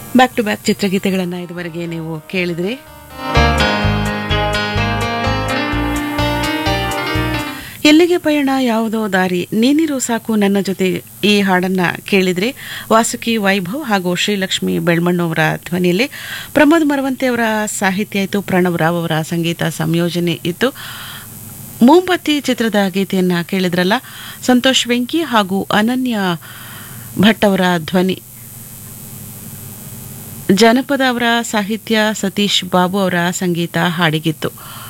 back to back ಚಿತ್ರಗೀತೆಗಳನ್ನು ಇದುವರೆಗೆ ನೀವು ಕೇಳಿದ್ರಿ ಎಲ್ಲಿಗೆ ಪಯಣ ಯಾವುದೋ ದಾರಿ ನೀನಿರು ಸಾಕು ನನ್ನ ಜೊತೆ ಈ ಹಾಡನ್ನ ಕೇಳಿದ್ರೆ ವಾಸುಕಿ ವೈಭವ್ ಹಾಗೂ ಶ್ರೀಲಕ್ಷ್ಮಿ ಬೆಳ್ಮಣ್ಣವರ ಧ್ವನಿಯಲ್ಲಿ ಪ್ರಮೋದ್ ಮರವಂತೆ ಅವರ ಸಾಹಿತ್ಯ ಇತ್ತು ಪ್ರಣವ್ ರಾವ್ ಅವರ ಸಂಗೀತ ಸಂಯೋಜನೆ ಇತ್ತು ಮೂಂಬತ್ತಿ ಚಿತ್ರದ ಗೀತೆಯನ್ನ ಕೇಳಿದ್ರಲ್ಲ ಸಂತೋಷ್ ವೆಂಕಿ ಹಾಗೂ ಅನನ್ಯ ಭಟ್ ಅವರ ಧ್ವನಿ ಜನಪದ ಅವರ ಸಾಹಿತ್ಯ ಸತೀಶ್ ಬಾಬು ಅವರ ಸಂಗೀತ ಹಾಡಿಗಿತ್ತು